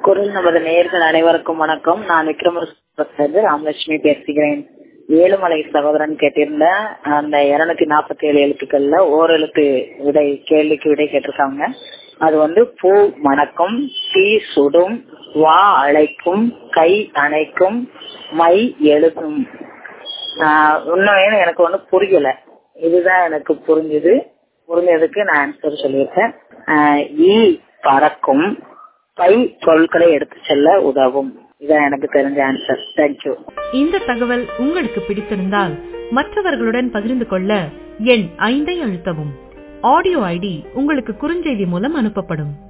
குரல் நமது நேயர்கள் அனைவருக்கும் வணக்கம் நான் விக்ரமசிலிருந்து ராமலட்சுமி பேசுகிறேன் ஏழுமலை சகோதரன் கேட்டிருந்த அந்த இருநூத்தி நாற்பத்தி ஏழு எழுத்துக்கள்ல ஓரெழுத்து விடை கேள்விக்கு விடை கேட்டிருக்காங்க அது வந்து பூ மணக்கும் தீ சுடும் வா அழைக்கும் கை அணைக்கும் மை எழுதும் ஆஹ் இன்னும் எனக்கு ஒண்ணு புரியல இதுதான் எனக்கு புரிஞ்சுது புரிஞ்சதுக்கு நான் ஆன்சர் சொல்லியிருக்கேன் ஆஹ் ஈ பறக்கும் பை பொருட்களை எடுத்து செல்ல உதவும் இதான் எனக்கு தெரிஞ்ச ஆன்சர் தேங்க்யூ இந்த தகவல் உங்களுக்கு பிடித்திருந்தால் மற்றவர்களுடன் பகிர்ந்து கொள்ள எண் ஐந்தை அழுத்தவும் ஆடியோ ஐடி உங்களுக்கு குறுஞ்செய்தி மூலம் அனுப்பப்படும்